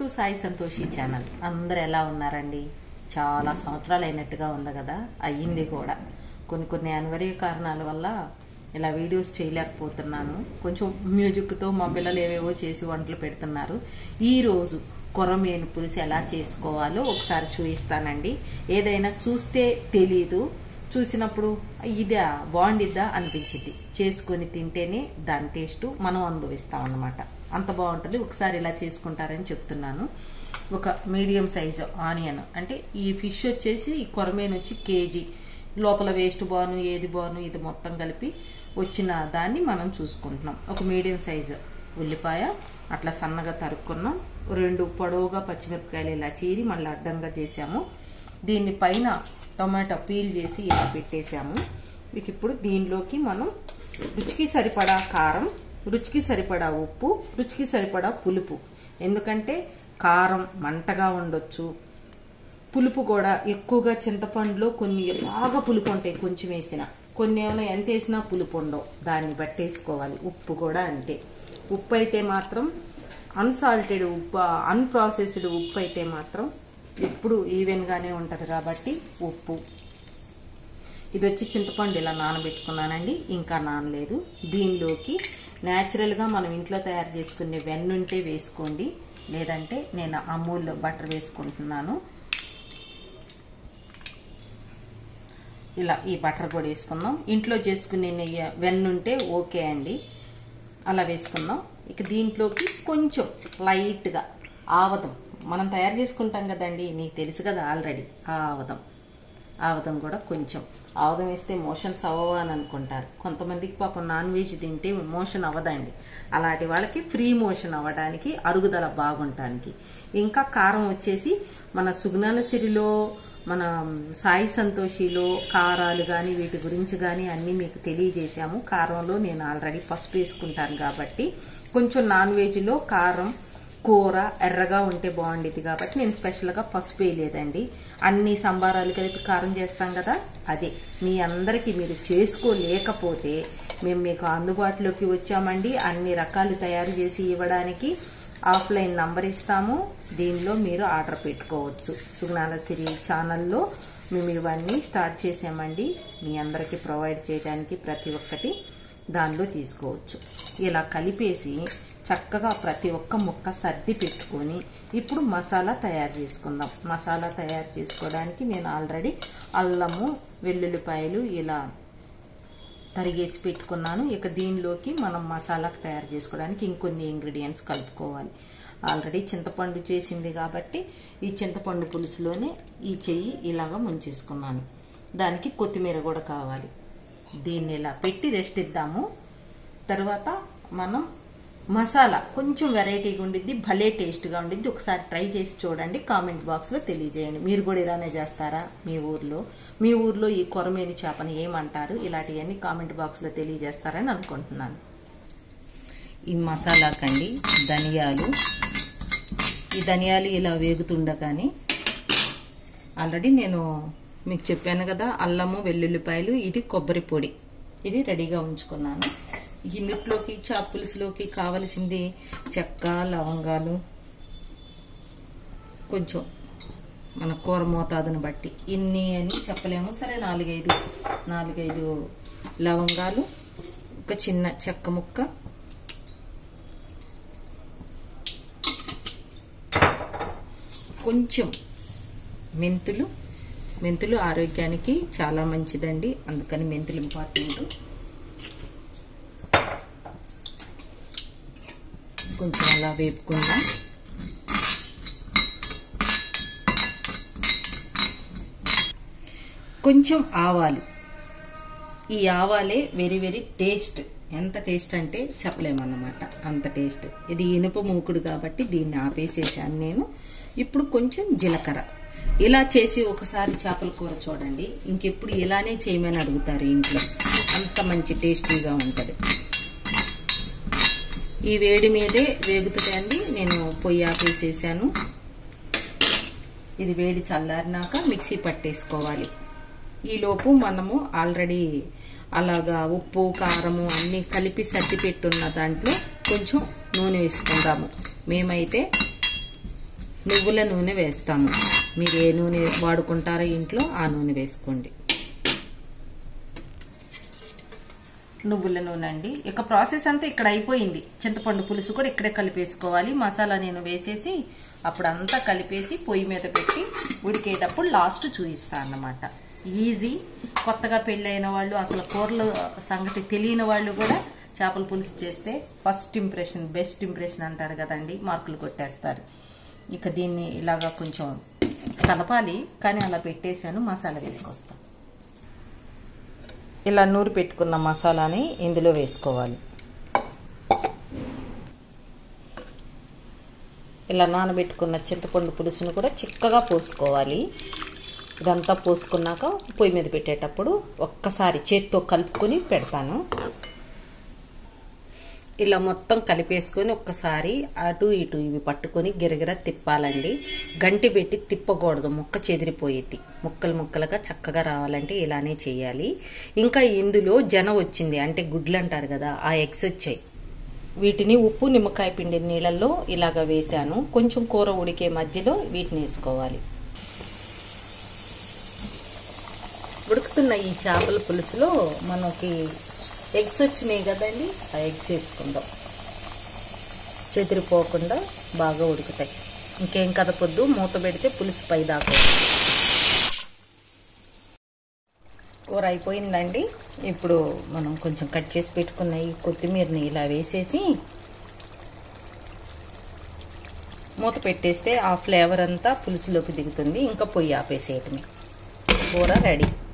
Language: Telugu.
సాయి సంతోషి ఛానల్ అందరు ఎలా ఉన్నారండి చాలా సంవత్సరాలు అయినట్టుగా ఉంది కదా అయ్యింది కూడా కొన్ని కొన్ని అనివార్య కారణాల వల్ల ఇలా వీడియోస్ చేయలేకపోతున్నాను కొంచెం మ్యూజిక్తో మా పిల్లలు ఏవేవో చేసి వంటలు పెడుతున్నారు ఈరోజు కొరమేను పులుసు ఎలా చేసుకోవాలో ఒకసారి చూపిస్తానండి ఏదైనా చూస్తే తెలీదు చూసినప్పుడు ఇదా బాగుండిద్దా అనిపించింది చేసుకొని తింటేనే దాని టేస్ట్ మనం అనుభవిస్తాం అన్నమాట అంత బాగుంటుంది ఒకసారి ఇలా చేసుకుంటారని చెప్తున్నాను ఒక మీడియం సైజు ఆనియన్ అంటే ఈ ఫిష్ వచ్చేసి ఈ కొరమేను వచ్చి కేజీ లోపల వేస్ట్ బాను ఏది బాను ఇది మొత్తం కలిపి వచ్చిన దాన్ని మనం చూసుకుంటున్నాం ఒక మీడియం సైజు ఉల్లిపాయ అట్లా సన్నగా తరుక్కున్నాం రెండు పొడవుగా పచ్చిమిరపకాయలు ఇలా చీరి మళ్ళీ అడ్డంగా చేసాము దీన్ని పైన టొమాటో పీల్ చేసి ఇలా పెట్టేసాము మీకు ఇప్పుడు దీనిలోకి మనం రుచికి సరిపడా కారం రుచికి సరిపడా ఉప్పు రుచికి సరిపడా పులుపు ఎందుకంటే కారం మంటగా ఉండొచ్చు పులుపు కూడా ఎక్కువగా చింతపండులో కొన్ని బాగా పులుపు ఉంటాయి కొంచెం వేసిన కొన్ని ఏమైనా ఎంత వేసినా పులుపు ఉండవు దాన్ని బట్టి వేసుకోవాలి ఉప్పు కూడా అంతే ఉప్పు అయితే మాత్రం అన్సాల్టెడ్ ఉప్పు అన్ప్రాసెస్డ్ ఉప్పు అయితే మాత్రం ఎప్పుడు ఈవెన్గానే ఉంటుంది కాబట్టి ఉప్పు ఇది వచ్చి చింతపండు ఇలా నానబెట్టుకున్నానండి ఇంకా నానలేదు దీనిలోకి న్యాచురల్గా మనం ఇంట్లో తయారు చేసుకునే వెన్నుంటే వేసుకోండి లేదంటే నేను అమూల్ బటర్ వేసుకుంటున్నాను ఇలా ఈ బటర్ కూడా వేసుకుందాం ఇంట్లో చేసుకునే నెయ్యి వెన్నుంటే ఓకే అండి అలా వేసుకుందాం ఇక దీంట్లోకి కొంచెం లైట్గా ఆవదం మనం తయారు చేసుకుంటాం కదండి మీకు తెలుసు కదా ఆల్రెడీ ఆవదం ఆవదం కూడా కొంచెం ఆవదం వేస్తే మోషన్స్ అవ్వవు అని అనుకుంటారు కొంతమందికి పాపం నాన్ వెజ్ తింటే మోషన్ అవ్వదండి అలాంటి వాళ్ళకి ఫ్రీ మోషన్ అవ్వడానికి అరుగుదల బాగుంటానికి ఇంకా కారం వచ్చేసి మన సుగుణాల సిరిలో మన సాయి సంతోషిలో కారాలు కానీ వీటి గురించి కానీ అన్నీ మీకు తెలియజేశాము కారంలో నేను ఆల్రెడీ పసుపు వేసుకుంటాను కాబట్టి కొంచెం నాన్ వెజ్లో కారం కూర ఎర్రగా ఉంటే బాగుండేది కాబట్టి నేను స్పెషల్గా పసుపు వేయలేదండి అన్ని సంబారాలు కలిపి కారం చేస్తాం కదా అదే మీ అందరికీ మీరు చేసుకోలేకపోతే మేము మీకు అందుబాటులోకి వచ్చామండి అన్ని రకాలు తయారు చేసి ఇవ్వడానికి ఆఫ్లైన్ నంబర్ ఇస్తాము దీనిలో మీరు ఆర్డర్ పెట్టుకోవచ్చు సుగ్నాల సిరి ఛానల్లో మేము ఇవన్నీ స్టార్ట్ చేసామండి మీ అందరికీ ప్రొవైడ్ చేయడానికి ప్రతి ఒక్కటి దానిలో తీసుకోవచ్చు ఇలా కలిపేసి చక్కగా ప్రతి ఒక్క ముక్క సర్ది పెట్టుకొని ఇప్పుడు మసాలా తయారు చేసుకుందాం మసాలా తయారు చేసుకోవడానికి నేను ఆల్రెడీ అల్లము వెల్లుల్లిపాయలు ఇలా తరిగేసి పెట్టుకున్నాను ఇక దీనిలోకి మనం మసాలా తయారు చేసుకోవడానికి ఇంకొన్ని ఇంగ్రీడియంట్స్ కలుపుకోవాలి ఆల్రెడీ చింతపండు చేసింది కాబట్టి ఈ చింతపండు పులుసులోనే ఈ చెయ్యి ఇలాగ ముంచేసుకున్నాను దానికి కొత్తిమీర కూడా కావాలి దీన్ని ఇలా పెట్టి రెస్ట్ ఇద్దాము తర్వాత మనం మసాలా కొంచెం వెరైటీగా ఉండిద్ది భలే టేస్ట్గా ఉండిద్ది ఒకసారి ట్రై చేసి చూడండి కామెంట్ బాక్స్లో తెలియజేయండి మీరు కూడా ఇలానే చేస్తారా మీ ఊర్లో మీ ఊర్లో ఈ కొరమేని చేపని ఏమంటారు ఇలాంటివన్నీ కామెంట్ బాక్స్లో తెలియజేస్తారని అనుకుంటున్నాను ఈ మసాలాకండి ధనియాలు ఈ ధనియాలు ఇలా వేగుతుండగానే ఆల్రెడీ నేను మీకు చెప్పాను కదా అల్లము వెల్లుల్లిపాయలు ఇది కొబ్బరి పొడి ఇది రెడీగా ఉంచుకున్నాను ఇందుట్లోకి చాప్ పులుసులోకి కావలసింది చెక్క లవంగాలు కొంచెం మన కూర మోతాదుని బట్టి ఇన్ని అని చెప్పలేము సరే నాలుగైదు నాలుగైదు లవంగాలు ఒక చిన్న చెక్క ముక్క కొంచెం మెంతులు మెంతులు ఆరోగ్యానికి చాలా మంచిదండి అందుకని మెంతులు ఇంపార్టెంట్ కొంచెం అలా వేపుకుందాం కొంచెం ఆవాలు ఈ ఆవాలే వెరీ వెరీ టేస్ట్ ఎంత టేస్ట్ అంటే చెప్పలేమన్నమాట అంత టేస్ట్ ఇది ఇనుప మూకుడు కాబట్టి దీన్ని ఆపేసేసాను నేను ఇప్పుడు కొంచెం జీలకర్ర ఇలా చేసి ఒకసారి చేపల కూర చూడండి ఇంకెప్పుడు ఇలానే చేయమని అడుగుతారు ఇంట్లో అంత మంచి టేస్టీగా ఉంటుంది ఈ వేడి మీదే వేగుతుందండి నేను పొయ్యి ఆపేసేసాను ఇది వేడి చల్లారినాక మిక్సీ పట్టేసుకోవాలి ఈలోపు మనము ఆల్రెడీ అలాగా ఉప్పు కారము అన్నీ కలిపి సర్ది పెట్టున్న దాంట్లో కొంచెం నూనె వేసుకుందాము మేమైతే నువ్వుల నూనె వేస్తాము మీరు ఏ నూనె వాడుకుంటారో ఇంట్లో ఆ నూనె వేసుకోండి నువ్వుల నూనె అండి ఇక ప్రాసెస్ అంతా ఇక్కడ అయిపోయింది చింతపండు పులుసు కూడా ఇక్కడే కలిపేసుకోవాలి మసాలా నేను వేసేసి అప్పుడు అంతా కలిపేసి పొయ్యి మీద పెట్టి ఉడికేటప్పుడు లాస్ట్ చూపిస్తాను అన్నమాట ఈజీ కొత్తగా పెళ్ళైన వాళ్ళు అసలు కూరలు సంగతి తెలియని వాళ్ళు కూడా చేపల పులుసు చేస్తే ఫస్ట్ ఇంప్రెషన్ బెస్ట్ ఇంప్రెషన్ అంటారు కదండి మార్కులు కొట్టేస్తారు ఇక దీన్ని ఇలాగా కొంచెం కలపాలి కానీ అలా పెట్టేశాను మసాలా వేసుకొస్తాను ఇలా నూరు పెట్టుకున్న మసాలాని ఇందులో వేసుకోవాలి ఇలా నానబెట్టుకున్న చింతపండు పులుసును కూడా చిక్కగా పోసుకోవాలి ఇదంతా పోసుకున్నాక పొయ్యి మీద పెట్టేటప్పుడు ఒక్కసారి చేత్తో కలుపుకొని పెడతాను ఇలా మొత్తం కలిపేసుకొని ఒక్కసారి అటు ఇటు ఇవి పట్టుకొని గిరగిర తిప్పాలండి గంటి పెట్టి తిప్పకూడదు ముక్క చెదిరిపోయేది ముక్కలు ముక్కలుగా చక్కగా రావాలంటే ఇలానే చేయాలి ఇంకా ఇందులో జన వచ్చింది అంటే గుడ్లు అంటారు కదా ఆ ఎగ్స్ వచ్చాయి వీటిని ఉప్పు నిమ్మకాయ పిండి నీళ్ళల్లో ఇలాగ వేశాను కొంచెం కూర ఉడికే మధ్యలో వీటిని వేసుకోవాలి ఉడుకుతున్న ఈ చేపల పులుసులో మనకి ఎగ్స్ వచ్చినాయి కదండి ఆ ఎగ్స్ వేసుకుందాం చెదిరిపోకుండా బాగా ఉడుకుతాయి ఇంకేం కదపొద్దు మూత పెడితే పులుసు పై దాకా కూర అయిపోయిందండి ఇప్పుడు మనం కొంచెం కట్ చేసి పెట్టుకున్న ఈ కొత్తిమీరని ఇలా వేసేసి మూత పెట్టేస్తే ఆ ఫ్లేవర్ అంతా పులుసులోకి దిగుతుంది ఇంకా పొయ్యి ఆపేసేయటమే కూర రెడీ